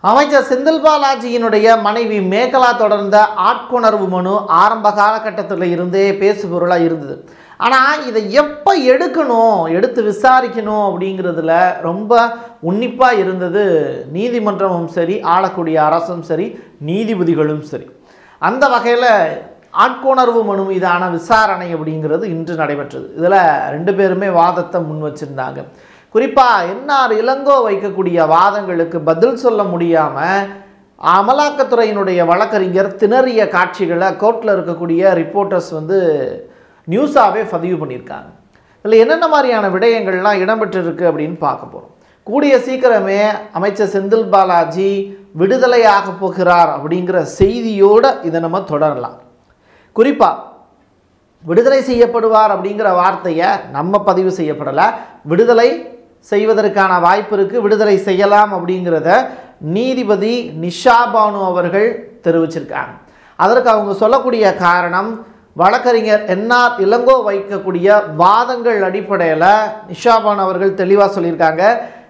அமைச்சர் செந்தில் பாலாஜியினுடைய மனைவி மேகலா தொடர்ந்த ஆட்கொணர்வு மனு ஆரம்ப காலகட்டத்தில் இருந்தே பேசுபொருளாக இருந்தது ஆனால் இதை எப்போ எடுக்கணும் எடுத்து விசாரிக்கணும் அப்படிங்கிறதுல ரொம்ப உன்னிப்பாக இருந்தது நீதிமன்றமும் சரி ஆளக்கூடிய அரசும் சரி நீதிபதிகளும் சரி அந்த வகையில் ஆட்கொணர்வு மனு மீதான விசாரணை அப்படிங்கிறது இன்று நடைபெற்றது இதில் ரெண்டு பேருமே வாதத்தை முன் வச்சிருந்தாங்க குறிப்பாக என்ஆர் இளங்கோ வைக்கக்கூடிய வாதங்களுக்கு பதில் சொல்ல முடியாமல் அமலாக்கத்துறையினுடைய வழக்கறிஞர் திணறிய காட்சிகளை கோர்ட்டில் இருக்கக்கூடிய ரிப்போர்ட்டர்ஸ் வந்து நியூஸாகவே பதிவு பண்ணியிருக்காங்க இதில் என்னென்ன மாதிரியான விடயங்கள்லாம் இடம்பெற்றிருக்கு அப்படின்னு பார்க்க போகிறோம் கூடிய சீக்கிரமே அமைச்சர் செந்தில் பாலாஜி விடுதலையாக போகிறார் அப்படிங்கிற செய்தியோடு இதை நம்ம தொடரலாம் குறிப்பாக விடுதலை செய்யப்படுவார் அப்படிங்கிற வார்த்தையை நம்ம பதிவு செய்யப்படலை விடுதலை செய்வதற்கான வாய்ப்பு இருக்குது விடுதலை செய்யலாம் அப்படிங்கிறத நீதிபதி நிஷா பானு அவர்கள் தெரிவிச்சிருக்காங்க அதற்கு அவங்க சொல்லக்கூடிய காரணம் வழக்கறிஞர் என்ஆர் இளங்கோ வைக்கக்கூடிய வாதங்கள் அடிப்படையில் நிஷா பானு அவர்கள் தெளிவாக சொல்லியிருக்காங்க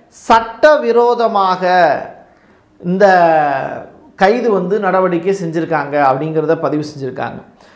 சட்டவிரோதமாக இந்த கைது வந்து நடவடிக்கை செஞ்சுருக்காங்க அப்படிங்கிறத பதிவு செஞ்சுருக்காங்க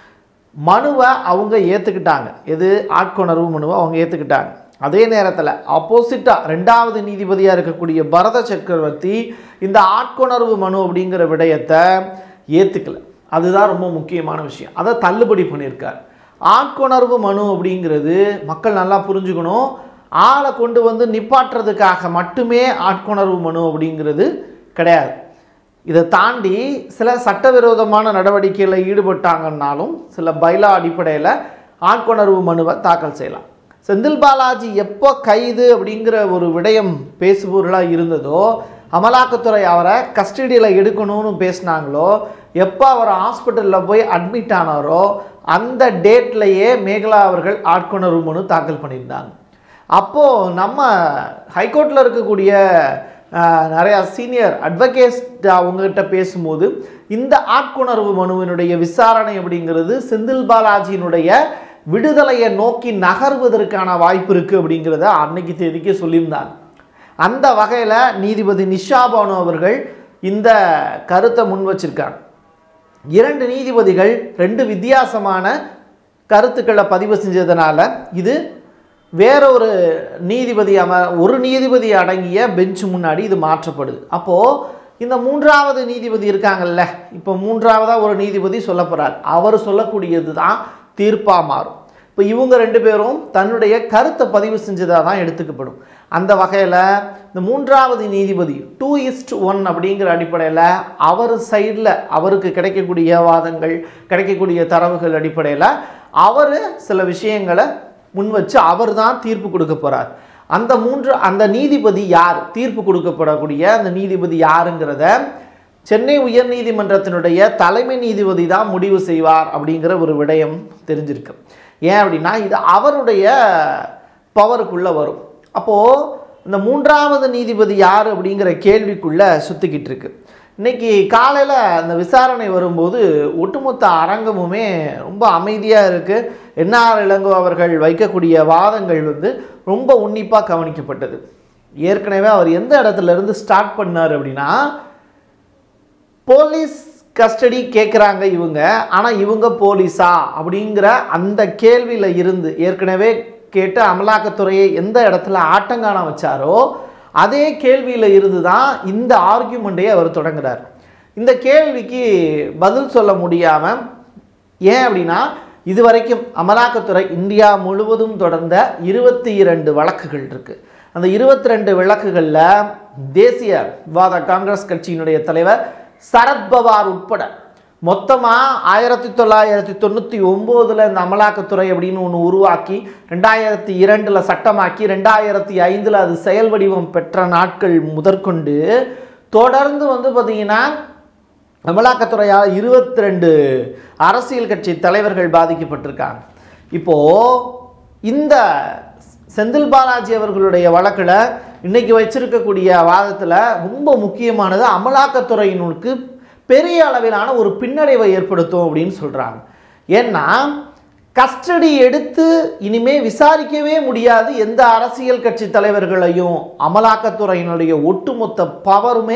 மனுவை அவங்க ஏற்றுக்கிட்டாங்க எது ஆட்கொணர்வு மனுவை அவங்க ஏற்றுக்கிட்டாங்க அதே நேரத்தில் ஆப்போசிட்டாக ரெண்டாவது நீதிபதியாக இருக்கக்கூடிய பரத சக்கரவர்த்தி இந்த ஆட்கொணர்வு மனு அப்படிங்கிற விடயத்தை ஏற்றுக்கல அதுதான் ரொம்ப முக்கியமான விஷயம் அதை தள்ளுபடி பண்ணியிருக்கார் ஆட்கொணர்வு மனு அப்படிங்கிறது மக்கள் நல்லா புரிஞ்சுக்கணும் ஆளை கொண்டு வந்து நிப்பாட்டுறதுக்காக மட்டுமே ஆட்கொணர்வு மனு அப்படிங்கிறது கிடையாது இதை தாண்டி சில சட்டவிரோதமான நடவடிக்கையில் ஈடுபட்டாங்கன்னாலும் சில பைலா அடிப்படையில் ஆட்கொணர்வு மனுவை தாக்கல் செய்யலாம் செந்தில் பாலாஜி எப்போ கைது அப்படிங்கிற ஒரு விடயம் பேசுபொருளாக இருந்ததோ அமலாக்கத்துறை அவரை கஸ்டடியில் எடுக்கணும்னு பேசினாங்களோ எப்போ அவர் ஹாஸ்பிட்டலில் போய் அட்மிட் ஆனாரோ அந்த டேட்லையே மேகலா அவர்கள் ஆட்கொணர்வு மனு தாக்கல் பண்ணியிருந்தாங்க அப்போது நம்ம ஹைகோர்ட்டில் இருக்கக்கூடிய அஹ், நிறையா சீனியர் அட்வொகேட் அவங்ககிட்ட பேசும்போது இந்த ஆட்கொணர்வு மனுவினுடைய விசாரணை அப்படிங்கிறது செந்தில் பாலாஜியினுடைய விடுதலையை நோக்கி நகர்வதற்கான வாய்ப்பு இருக்குது அப்படிங்கிறத அன்னைக்கு தேதிக்கு சொல்லியிருந்தாங்க அந்த வகையில் நீதிபதி நிஷா பானு அவர்கள் இந்த கருத்தை முன் வச்சிருக்காங்க இரண்டு நீதிபதிகள் ரெண்டு வித்தியாசமான கருத்துக்களை பதிவு செஞ்சதுனால இது வேற ஒரு நீதிபதி அம ஒரு நீதிபதி அடங்கிய பெஞ்ச் முன்னாடி இது மாற்றப்படுது அப்போது இந்த மூன்றாவது நீதிபதி இருக்காங்கல்ல இப்போ மூன்றாவதாக ஒரு நீதிபதி சொல்ல போகிறார் அவர் சொல்லக்கூடியது தான் தீர்ப்பாக மாறும் இப்போ இவங்க ரெண்டு பேரும் தன்னுடைய கருத்தை பதிவு செஞ்சதாக தான் எடுத்துக்கப்படும் அந்த வகையில் இந்த மூன்றாவது நீதிபதி டூ இஸ்ட் ஒன் அப்படிங்கிற அடிப்படையில் அவர் சைடில் அவருக்கு கிடைக்கக்கூடிய வாதங்கள் கிடைக்கக்கூடிய தரவுகள் அடிப்படையில் அவர் சில விஷயங்களை முன் வச்சு அவர் தான் தீர்ப்பு கொடுக்க போகிறார் அந்த மூன்று அந்த நீதிபதி யார் தீர்ப்பு கொடுக்கப்படக்கூடிய அந்த நீதிபதி யாருங்கிறத சென்னை உயர்நீதிமன்றத்தினுடைய தலைமை நீதிபதி தான் முடிவு செய்வார் அப்படிங்கிற ஒரு விடயம் தெரிஞ்சிருக்கு ஏன் அப்படின்னா இது அவருடைய பவருக்குள்ளே வரும் அப்போது இந்த மூன்றாவது நீதிபதி யார் அப்படிங்கிற கேள்விக்குள்ளே சுற்றிக்கிட்டு இருக்கு இன்னைக்கு காலையில் அந்த விசாரணை வரும்போது ஒட்டுமொத்த அரங்கமுமே ரொம்ப அமைதியாக இருக்குது என்ஆர் இளங்கோ அவர்கள் வைக்கக்கூடிய வாதங்கள் வந்து ரொம்ப உன்னிப்பாக கவனிக்கப்பட்டது ஏற்கனவே அவர் எந்த இடத்துல இருந்து ஸ்டார்ட் பண்ணார் அப்படின்னா போலீஸ் கஸ்டடி கேட்குறாங்க இவங்க ஆனால் இவங்க போலீஸா அப்படிங்கிற அந்த கேள்வியில் இருந்து ஏற்கனவே கேட்டு அமலாக்கத்துறையை எந்த இடத்துல ஆட்டங்கான வச்சாரோ அதே கேள்வியில் இருந்து தான் இந்த ஆர்கியூமெண்ட்டையே அவர் தொடங்குறார் இந்த கேள்விக்கு பதில் சொல்ல முடியாமல் ஏன் அப்படின்னா இதுவரைக்கும் அமலாக்கத்துறை இந்தியா முழுவதும் தொடர்ந்த இருபத்தி இரண்டு வழக்குகள் இருக்குது அந்த இருபத்தி ரெண்டு வழக்குகளில் தேசிய விவாத காங்கிரஸ் கட்சியினுடைய தலைவர் சரத்பவார் உட்பட மொத்தமாக ஆயிரத்தி தொள்ளாயிரத்தி தொண்ணூற்றி ஒம்போதில் இந்த அமலாக்கத்துறை அப்படின்னு ஒன்று உருவாக்கி ரெண்டாயிரத்தி இரண்டில் சட்டமாக்கி ரெண்டாயிரத்தி ஐந்தில் அது செயல் வடிவம் பெற்ற நாட்கள் முதற்கொண்டு தொடர்ந்து வந்து பார்த்திங்கன்னா அமலாக்கத்துறையால் இருபத்தி ரெண்டு அரசியல் கட்சி தலைவர்கள் பாதிக்கப்பட்டிருக்காங்க இப்போது இந்த செந்தில் பாலாஜி அவர்களுடைய வழக்கில் இன்னைக்கு வச்சிருக்கக்கூடிய வாதத்தில் ரொம்ப முக்கியமானது அமலாக்கத்துறையினுக்கு பெரிய அளவிலான ஒரு பின்னடைவை ஏற்படுத்தும் அப்படின்னு சொல்கிறாங்க ஏன்னா கஸ்டடி எடுத்து இனிமே விசாரிக்கவே முடியாது எந்த அரசியல் கட்சி தலைவர்களையும் அமலாக்கத்துறையினுடைய ஒட்டுமொத்த பவருமே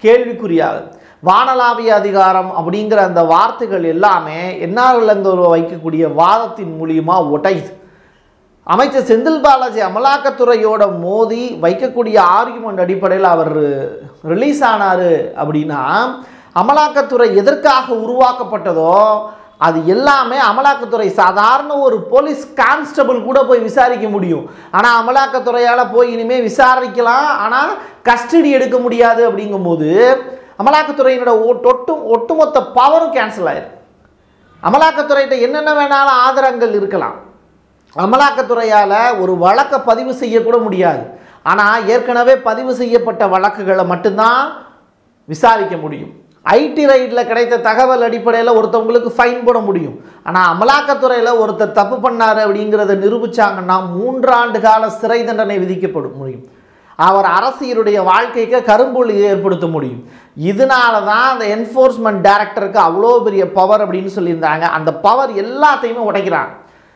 கேள்விக்குறியாகுது வானளாவிய அதிகாரம் அப்படிங்கிற அந்த வார்த்தைகள் எல்லாமே என்ஆர்எல்எங்கோவை வைக்கக்கூடிய வாதத்தின் மூலியமா உடையுது அமைச்சர் செந்தில் பாலாஜி அமலாக்கத்துறையோட மோதி வைக்கக்கூடிய ஆர்குமெண்ட் அடிப்படையில் அவர் ரிலீஸ் ஆனார் அப்படின்னா அமலாக்கத்துறை எதற்காக உருவாக்கப்பட்டதோ அது எல்லாமே அமலாக்கத்துறை சாதாரண ஒரு போலீஸ் கான்ஸ்டபிள் கூட போய் விசாரிக்க முடியும் ஆனால் அமலாக்கத்துறையால் போய் இனிமேல் விசாரிக்கலாம் ஆனால் கஸ்டடி எடுக்க முடியாது அப்படிங்கும்போது அமலாக்கத்துறையினோட ஒட்டு ஒட்டு ஒட்டுமொத்த பவரும் கேன்சல் ஆயிரும் அமலாக்கத்துறையிட்ட என்னென்ன வேணாலும் ஆதாரங்கள் இருக்கலாம் அமலாக்கத்துறையால் ஒரு வழக்கை பதிவு செய்யக்கூட முடியாது ஆனால் ஏற்கனவே பதிவு செய்யப்பட்ட வழக்குகளை மட்டும்தான் விசாரிக்க முடியும் ஐடி ரைடில் கிடைத்த தகவல் அடிப்படையில் ஒருத்தவங்களுக்கு ஃபைன் போட முடியும் ஆனால் அமலாக்கத்துறையில் ஒருத்தர் தப்பு பண்ணார் அப்படிங்கிறத நிரூபித்தாங்கன்னா மூன்றாண்டு கால சிறை தண்டனை விதிக்கப்படும் முடியும் அவர் அரசியலுடைய வாழ்க்கைக்கு கரும்புள்ளி ஏற்படுத்த முடியும் இதனால தான் அந்த என்ஃபோர்ஸ்மெண்ட் டைரக்டருக்கு அவ்வளோ பெரிய பவர் அப்படின்னு சொல்லியிருந்தாங்க அந்த பவர் எல்லாத்தையுமே உடைக்கிறாங்க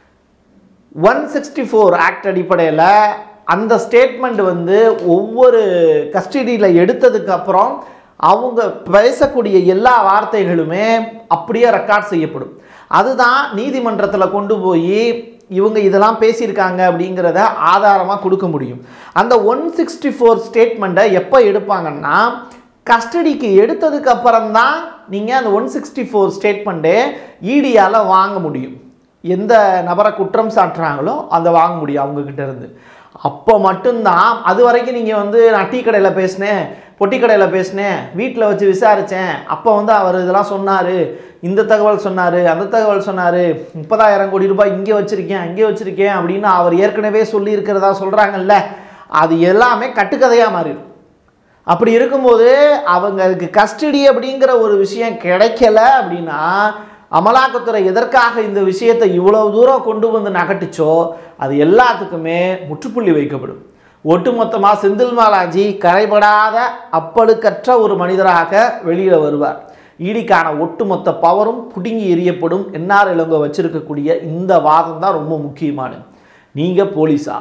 ஒன் சிக்ஸ்டி ஃபோர் ஆக்ட் அடிப்படையில் அந்த ஸ்டேட்மெண்ட் வந்து ஒவ்வொரு கஸ்டடியில் எடுத்ததுக்கு அப்புறம் அவங்க பேசக்கூடிய எல்லா வார்த்தைகளுமே அப்படியே ரெக்கார்ட் செய்யப்படும் அதுதான் நீதிமன்றத்தில் கொண்டு போய் இவங்க இதெல்லாம் பேசியிருக்காங்க அப்படிங்கிறத ஆதாரமாக கொடுக்க முடியும் அந்த ஒன் சிக்ஸ்டி ஃபோர் ஸ்டேட்மெண்ட்டை எப்போ எடுப்பாங்கன்னா கஸ்டடிக்கு எடுத்ததுக்கு அப்புறம் தான் நீங்கள் அந்த ஒன் சிக்ஸ்டி ஃபோர் ஸ்டேட்மெண்ட்டே இடியால் வாங்க முடியும் எந்த நபரை குற்றம் சாட்டுறாங்களோ அதை வாங்க முடியும் அவங்கக்கிட்ட இருந்து அப்போ மட்டும்தான் அது வரைக்கும் நீங்கள் வந்து நான் டீ கடையில் பேசினேன் பொட்டி கடையில் பேசினேன் வீட்டில் வச்சு விசாரித்தேன் அப்போ வந்து அவர் இதெல்லாம் சொன்னார் இந்த தகவல் சொன்னார் அந்த தகவல் சொன்னார் முப்பதாயிரம் கோடி ரூபாய் இங்கே வச்சுருக்கேன் அங்கே வச்சுருக்கேன் அப்படின்னு அவர் ஏற்கனவே சொல்லியிருக்கிறதா சொல்கிறாங்கல்ல அது எல்லாமே கட்டுக்கதையாக மாறிடும் அப்படி இருக்கும்போது அவங்களுக்கு கஸ்டடி அப்படிங்கிற ஒரு விஷயம் கிடைக்கல அப்படின்னா அமலாக்கத்துறை எதற்காக இந்த விஷயத்தை இவ்வளவு தூரம் கொண்டு வந்து நகட்டுச்சோ அது எல்லாத்துக்குமே முற்றுப்புள்ளி வைக்கப்படும் ஒட்டுமொத்தமாக செந்தில் பாலாஜி கரைபடாத அப்பழுக்கற்ற ஒரு மனிதராக வெளியில் வருவார் ஈடிக்கான ஒட்டுமொத்த பவரும் புடுங்கி எறியப்படும் என்ஆர் இளங்கோ வச்சிருக்கக்கூடிய இந்த வாதம் தான் ரொம்ப முக்கியமானது நீங்கள் போலீஸா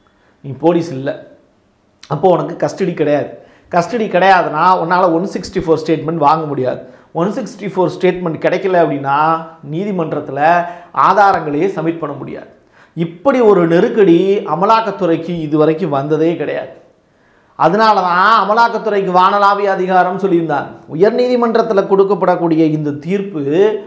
நீ போலீஸ் இல்லை அப்போ உனக்கு கஸ்டடி கிடையாது கஸ்டடி கிடையாதுன்னா உன்னால் ஒன் சிக்ஸ்டி ஃபோர் ஸ்டேட்மெண்ட் வாங்க முடியாது ஒன் சிக்ஸ்டி ஃபோர் ஸ்டேட்மெண்ட் கிடைக்கல அப்படின்னா நீதிமன்றத்தில் ஆதாரங்களையே சப்மிட் பண்ண முடியாது இப்படி ஒரு நெருக்கடி அமலாக்கத்துறைக்கு இது வரைக்கும் வந்ததே கிடையாது அதனால தான் அமலாக்கத்துறைக்கு வானளாவிய அதிகாரம் சொல்லியிருந்தாங்க உயர்நீதிமன்றத்தில் கொடுக்கப்படக்கூடிய இந்த தீர்ப்பு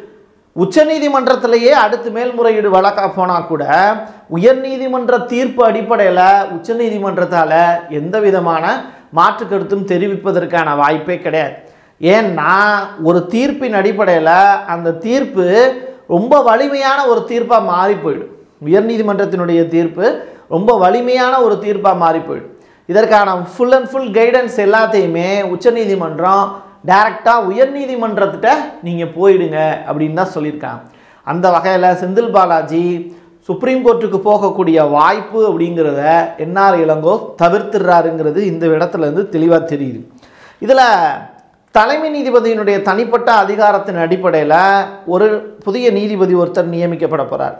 உச்சநீதிமன்றத்திலேயே அடுத்து மேல்முறையீடு வழக்கா போனால் கூட உயர்நீதிமன்ற தீர்ப்பு அடிப்படையில் உச்சநீதிமன்றத்தால் எந்த விதமான மாற்று கருத்தும் தெரிவிப்பதற்கான வாய்ப்பே கிடையாது ஏன்னா ஒரு தீர்ப்பின் அடிப்படையில் அந்த தீர்ப்பு ரொம்ப வலிமையான ஒரு தீர்ப்பாக மாறி போயிடும் உயர்நீதிமன்றத்தினுடைய தீர்ப்பு ரொம்ப வலிமையான ஒரு தீர்ப்பாக மாறி போயிடும் இதற்கான ஃபுல் அண்ட் ஃபுல் கைடன்ஸ் எல்லாத்தையுமே உச்சநீதிமன்றம் டைரெக்டாக உயர்நீதிமன்றத்திட்ட நீங்கள் போயிடுங்க அப்படின்னு தான் சொல்லியிருக்காங்க அந்த வகையில் செந்தில் பாலாஜி சுப்ரீம் கோர்ட்டுக்கு போகக்கூடிய வாய்ப்பு அப்படிங்கிறத என்ஆர் இளங்கோ தவிர்த்துடுறாருங்கிறது இந்த இடத்துல இருந்து தெளிவாக தெரியுது இதில் தலைமை நீதிபதியினுடைய தனிப்பட்ட அதிகாரத்தின் அடிப்படையில் ஒரு புதிய நீதிபதி ஒருத்தர் நியமிக்கப்பட போகிறார்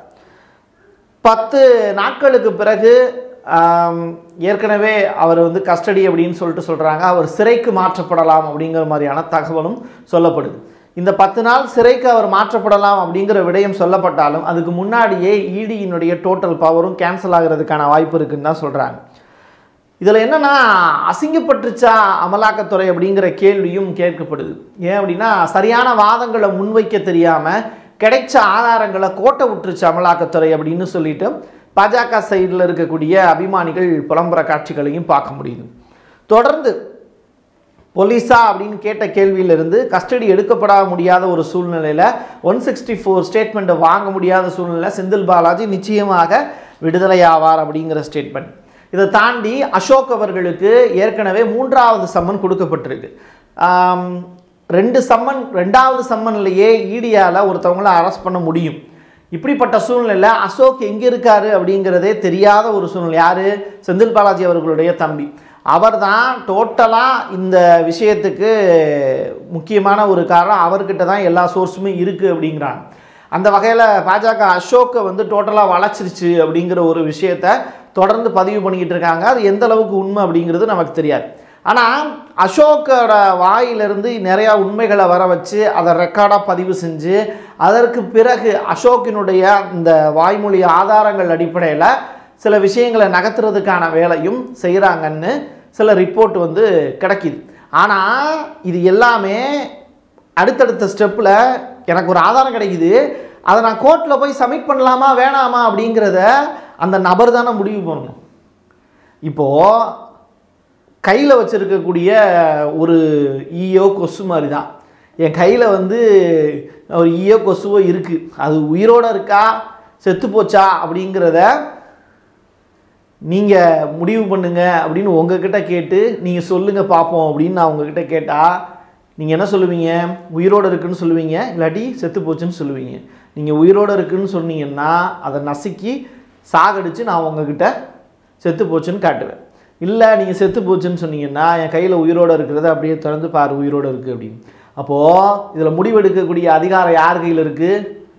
பத்து நாட்களுக்கு பிறகு ஆம், ஏற்கனவே அவர் வந்து கஸ்டடி அப்படின்னு சொல்லிட்டு சொல்கிறாங்க அவர் சிறைக்கு மாற்றப்படலாம் அப்படிங்கிற மாதிரியான தகவலும் சொல்லப்படுது இந்த பத்து நாள் சிறைக்கு அவர் மாற்றப்படலாம் அப்படிங்கிற விடயம் சொல்லப்பட்டாலும் அதுக்கு முன்னாடியே இடியினுடைய டோட்டல் பவரும் கேன்சல் ஆகிறதுக்கான வாய்ப்பு இருக்குன்னு தான் சொல்கிறாங்க இதில் என்னன்னா அசிங்கப்பட்டுச்சா அமலாக்கத்துறை அப்படிங்கிற கேள்வியும் கேட்கப்படுது ஏன் அப்படின்னா சரியான வாதங்களை முன்வைக்க தெரியாமல் கிடைச்ச ஆதாரங்களை கோட்டை விட்டுருச்சு அமலாக்கத்துறை அப்படின்னு சொல்லிட்டு பாஜக சைடில் இருக்கக்கூடிய அபிமானிகள் புலம்புற காட்சிகளையும் பார்க்க முடியுது தொடர்ந்து போலீஸா அப்படின்னு கேட்ட கேள்வியிலிருந்து கஸ்டடி எடுக்கப்பட முடியாத ஒரு சூழ்நிலையில் ஒன் சிக்ஸ்டி ஃபோர் ஸ்டேட்மெண்ட்டை வாங்க முடியாத சூழ்நிலை செந்தில் பாலாஜி நிச்சயமாக விடுதலையாவார் அப்படிங்கிற ஸ்டேட்மெண்ட் இதை தாண்டி அசோக் அவர்களுக்கு ஏற்கனவே மூன்றாவது சம்மன் கொடுக்கப்பட்டிருக்கு ஆம், ரெண்டு சம்மன் ரெண்டாவது சம்மன்லையே ஈடியால் ஒருத்தவங்கள அரெஸ்ட் பண்ண முடியும் இப்படிப்பட்ட சூழ்நிலையில் அசோக் எங்கே இருக்காரு அப்படிங்கிறதே தெரியாத ஒரு சூழ்நிலை யார் செந்தில் பாலாஜி அவர்களுடைய தம்பி அவர் தான் டோட்டலாக இந்த விஷயத்துக்கு முக்கியமான ஒரு காரணம் அவர்கிட்ட தான் எல்லா சோர்ஸுமே இருக்குது அப்படிங்கிறாங்க அந்த வகையில் பாஜக அசோக்கை வந்து டோட்டலாக வளைச்சிருச்சு அப்படிங்கிற ஒரு விஷயத்த தொடர்ந்து பதிவு பண்ணிக்கிட்டு இருக்காங்க அது எந்த அளவுக்கு உண்மை அப்படிங்கிறது நமக்கு தெரியாது ஆனால் அசோக்கோட வாயிலிருந்து நிறையா உண்மைகளை வர வச்சு அதை ரெக்கார்டாக பதிவு செஞ்சு அதற்கு பிறகு அசோக்கினுடைய இந்த வாய்மொழி ஆதாரங்கள் அடிப்படையில் சில விஷயங்களை நகர்த்துறதுக்கான வேலையும் செய்கிறாங்கன்னு சில ரிப்போர்ட் வந்து கிடைக்கிது ஆனால் இது எல்லாமே அடுத்தடுத்த ஸ்டெப்பில் எனக்கு ஒரு ஆதாரம் கிடைக்குது அதை நான் கோர்ட்டில் போய் சப்மிட் பண்ணலாமா வேணாமா அப்படிங்கிறத அந்த நபர் தானே முடிவு பண்ணணும் இப்போது கையில் வச்சுருக்கக்கூடிய ஒரு ஈயோ கொசு மாதிரி தான் என் கையில் வந்து ஒரு ஈயோ கொசுவோ இருக்குது அது உயிரோடு இருக்கா செத்து போச்சா அப்படிங்கிறத நீங்கள் முடிவு பண்ணுங்க அப்படின்னு உங்ககிட்ட கேட்டு நீங்கள் சொல்லுங்கள் பார்ப்போம் அப்படின்னு நான் உங்ககிட்ட கேட்டால் நீங்கள் என்ன சொல்லுவீங்க உயிரோடு இருக்குன்னு சொல்லுவீங்க இல்லாட்டி செத்து போச்சுன்னு சொல்லுவீங்க நீங்கள் உயிரோடு இருக்குன்னு சொன்னீங்கன்னா அதை நசுக்கி சாகடிச்சு நான் உங்ககிட்ட செத்து போச்சுன்னு காட்டுவேன் இல்லை நீங்கள் செத்து போச்சுன்னு சொன்னீங்கன்னா என் கையில் உயிரோடு இருக்கிறத அப்படியே திறந்து பாரு உயிரோடு இருக்குது அப்படின்னு அப்போது இதில் முடிவெடுக்கக்கூடிய அதிகாரம் யார் கையில் இருக்குது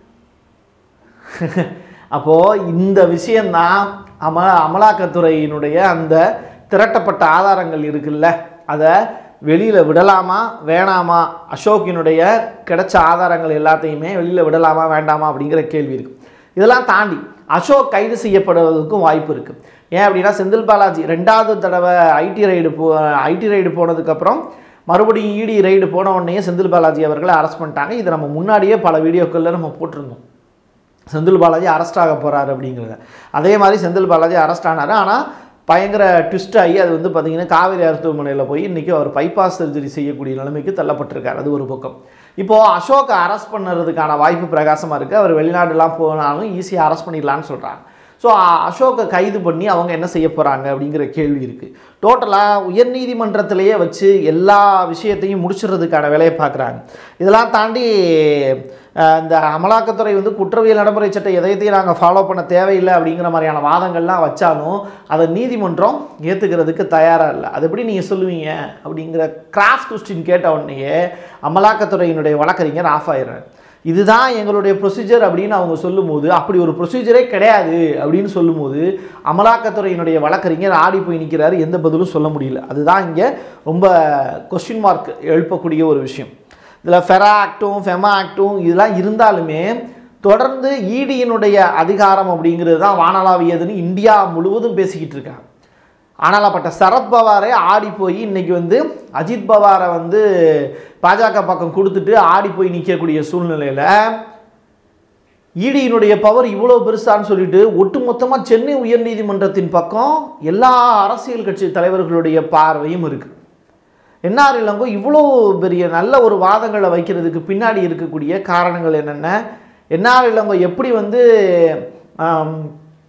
அப்போது இந்த விஷயந்தான் அம அமலாக்கத்துறையினுடைய அந்த திரட்டப்பட்ட ஆதாரங்கள் இருக்குல்ல அதை வெளியில் விடலாமா வேணாமா அசோக்கினுடைய கிடைச்ச ஆதாரங்கள் எல்லாத்தையுமே வெளியில் விடலாமா வேண்டாமா அப்படிங்கிற கேள்வி இருக்குது இதெல்லாம் தாண்டி அசோக் கைது செய்யப்படுவதற்கும் வாய்ப்பு இருக்குது ஏன் அப்படின்னா செந்தில் பாலாஜி ரெண்டாவது தடவை ஐடி ரைடு போ ஐடி ரைடு போனதுக்கப்புறம் மறுபடியும் இடி ரைடு போன உடனே செந்தில் பாலாஜி அவர்களை அரெஸ்ட் பண்ணிட்டாங்க இது நம்ம முன்னாடியே பல வீடியோக்களில் நம்ம போட்டிருந்தோம் செந்தில் பாலாஜி அரெஸ்ட் ஆக போகிறாரு அப்படிங்கிறத அதே மாதிரி செந்தில் பாலாஜி அரெஸ்ட் ஆனார் ஆனால் பயங்கர ட்விஸ்ட் ஆகி அது வந்து பார்த்திங்கன்னா காவேரி மருத்துவமனையில் போய் இன்றைக்கி அவர் பைபாஸ் சர்ஜரி செய்யக்கூடிய நிலைமைக்கு தள்ளப்பட்டிருக்கார் அது ஒரு பக்கம் இப்போது அசோக் அரெஸ்ட் பண்ணுறதுக்கான வாய்ப்பு பிரகாசமாக இருக்குது அவர் வெளிநாடுலாம் போனாலும் ஈஸியாக அரெஸ்ட் பண்ணிடலான்னு சொல்கிறாங்க ஸோ அசோக்கை கைது பண்ணி அவங்க என்ன செய்ய போகிறாங்க அப்படிங்கிற கேள்வி இருக்குது டோட்டலாக உயர்நீதிமன்றத்திலேயே வச்சு எல்லா விஷயத்தையும் முடிச்சிடுறதுக்கான வேலையை பார்க்குறாங்க இதெல்லாம் தாண்டி அஹ், இந்த அமலாக்கத்துறை வந்து குற்றவியல் நடைமுறை சட்டம் எதையத்தையும் நாங்கள் ஃபாலோ பண்ண தேவையில்லை அப்படிங்கிற மாதிரியான வாதங்கள்லாம் வச்சாலும் அதை நீதிமன்றம் ஏற்றுக்கிறதுக்கு தயாராக இல்லை அது எப்படி நீங்கள் சொல்லுவீங்க அப்படிங்கிற கிராஸ் கொஸ்டின் கேட்ட உடனேயே அமலாக்கத்துறையினுடைய வழக்கறிஞர் ஆஃப் ஆயிடுறாரு இதுதான் எங்களுடைய ப்ரொசீஜர் அப்படின்னு அவங்க சொல்லும்போது அப்படி ஒரு ப்ரொசீஜரே கிடையாது அப்படின்னு சொல்லும்போது அமலாக்கத்துறையினுடைய வழக்கறிஞர் ஆடி போய் நிற்கிறாரு எந்த பதிலும் சொல்ல முடியல அதுதான் இங்கே ரொம்ப கொஸ்டின் மார்க் எழுப்பக்கூடிய ஒரு விஷயம் இதில் ஃபெரா ஆக்டும் ஃபெமா ஆக்டும் இதெல்லாம் இருந்தாலுமே தொடர்ந்து ஈடியினுடைய அதிகாரம் அப்படிங்கிறது தான் வானளாவியதுன்னு இந்தியா முழுவதும் பேசிக்கிட்டு இருக்காங்க ஆனாலப்பட்ட சரத் பவாரே ஆடி போய் இன்னைக்கு வந்து அஜித் பவாரை வந்து பாஜக பக்கம் கொடுத்துட்டு ஆடி போய் நிற்கக்கூடிய சூழ்நிலையில் ஈடியினுடைய பவர் இவ்வளோ பெருசான்னு சொல்லிட்டு ஒட்டுமொத்தமாக சென்னை உயர்நீதிமன்றத்தின் பக்கம் எல்லா அரசியல் கட்சி தலைவர்களுடைய பார்வையும் இருக்குது என்ஆர் இளங்கோ இவ்வளோ பெரிய நல்ல ஒரு வாதங்களை வைக்கிறதுக்கு பின்னாடி இருக்கக்கூடிய காரணங்கள் என்னென்ன என்ஆர் இளங்கோ எப்படி வந்து ஆம்,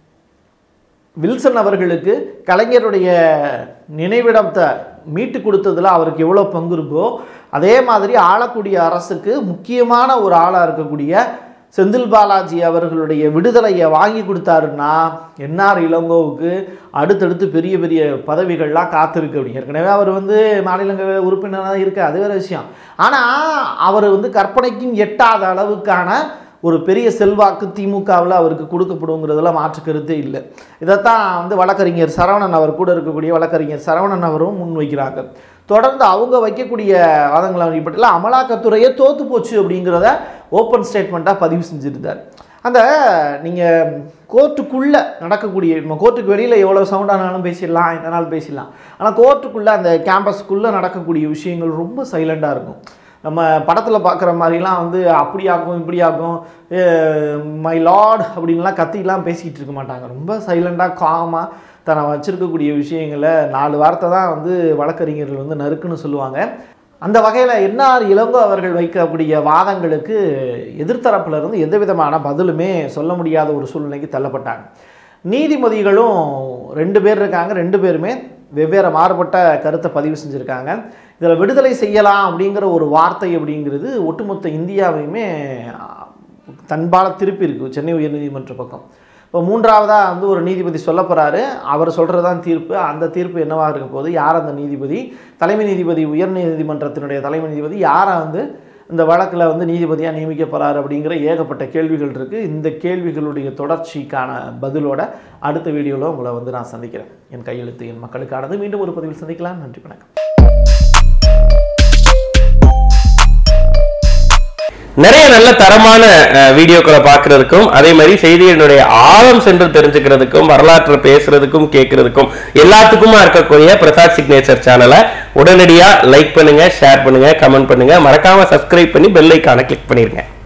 வில்சன் அவர்களுக்கு கலைஞருடைய நினைவிடத்தை மீட்டு கொடுத்ததுல அவருக்கு எவ்வளோ பங்கு இருக்கோ அதே மாதிரி ஆளக்கூடிய அரசுக்கு முக்கியமான ஒரு ஆளாக இருக்கக்கூடிய செந்தில் பாலாஜி அவர்களுடைய விடுதலையை வாங்கி கொடுத்தாருன்னா என்ஆர் இளங்கோவுக்கு அடுத்தடுத்து பெரிய பெரிய பதவிகள்லாம் காத்திருக்கு அப்படி ஏற்கனவே அவர் வந்து மாநிலங்களவை உறுப்பினராக இருக்கு அது வேறு விஷயம் ஆனால் அவர் வந்து கற்பனைக்கும் எட்டாத அளவுக்கான ஒரு பெரிய செல்வாக்கு திமுகவில் அவருக்கு கொடுக்கப்படுங்கிறதுல மாற்று கருத்தே இல்லை இதைத்தான் வந்து வழக்கறிஞர் சரவணன் அவர் கூட இருக்கக்கூடிய வழக்கறிஞர் சரவணன் அவரும் முன்வைக்கிறாங்க தொடர்ந்து அவங்க வைக்கக்கூடிய வாதங்களை அடிப்படையில் அமலாக்கத்துறையே தோத்து போச்சு அப்படிங்கிறத ஓப்பன் ஸ்டேட்மெண்ட்டாக பதிவு செஞ்சுருந்தார் அந்த நீங்கள் கோர்ட்டுக்குள்ளே நடக்கக்கூடிய நம்ம கோர்ட்டுக்கு வெளியில் எவ்வளோ சவுண்டானாலும் பேசிடலாம் எந்த நாள் பேசிடலாம் ஆனால் கோர்ட்டுக்குள்ளே அந்த கேம்பஸ்க்குள்ளே நடக்கக்கூடிய விஷயங்கள் ரொம்ப சைலண்டாக இருக்கும் நம்ம படத்தில் பார்க்குற மாதிரிலாம் வந்து அப்படியாகும் இப்படியாகும் மை லார்ட் அப்படின்லாம் கத்திலாம் பேசிக்கிட்டு இருக்க மாட்டாங்க ரொம்ப சைலண்டாக காமாக தன்னை வச்சிருக்கக்கூடிய விஷயங்களை நாலு வார்த்தை தான் வந்து வழக்கறிஞர்கள் வந்து நறுக்குன்னு சொல்லுவாங்க அந்த வகையில் என்ஆர் இளங்கோ அவர்கள் வைக்கக்கூடிய வாதங்களுக்கு எதிர்த்தரப்புல இருந்து எந்த விதமான பதிலுமே சொல்ல முடியாத ஒரு சூழ்நிலைக்கு தள்ளப்பட்டாங்க நீதிபதிகளும் ரெண்டு பேர் இருக்காங்க ரெண்டு பேருமே வெவ்வேறு மாறுபட்ட கருத்தை பதிவு செஞ்சுருக்காங்க இதில் விடுதலை செய்யலாம் அப்படிங்கிற ஒரு வார்த்தை அப்படிங்கிறது ஒட்டுமொத்த இந்தியாவையுமே தன்பால் திருப்பி இருக்கு சென்னை உயர்நீதிமன்ற பக்கம் இப்போ மூன்றாவதாக வந்து ஒரு நீதிபதி சொல்ல போகிறாரு அவர் சொல்கிறது தான் தீர்ப்பு அந்த தீர்ப்பு என்னவாக இருக்க போகுது யார் அந்த நீதிபதி தலைமை நீதிபதி உயர் நீதிமன்றத்தினுடைய தலைமை நீதிபதி யாரை வந்து இந்த வழக்கில் வந்து நீதிபதியாக நியமிக்க போகிறாரு அப்படிங்கிற ஏகப்பட்ட கேள்விகள் இருக்குது இந்த கேள்விகளுடைய தொடர்ச்சிக்கான பதிலோட அடுத்த வீடியோவில் உங்களை வந்து நான் சந்திக்கிறேன் என் கையெழுத்து என் மக்களுக்கானது மீண்டும் ஒரு பதிவில் சந்திக்கலாம் நன்றி வணக்கம் நிறைய நல்ல தரமான அஹ், வீடியோக்களை பார்க்கறதுக்கும் அதே மாதிரி செய்தியினுடைய ஆழம் சென்று தெரிஞ்சுக்கிறதுக்கும் வரலாற்றை பேசுறதுக்கும் கேட்கறதுக்கும் எல்லாத்துக்குமா இருக்கக்கூடிய பிரசாத் சிக்னேச்சர் சேனலை உடனடியா லைக் பண்ணுங்க ஷேர் பண்ணுங்க கமெண்ட் பண்ணுங்க மறக்காம சப்ஸ்கிரைப் பண்ணி பெல் ஐக்கானை கிளிக் பண்ணிருங்க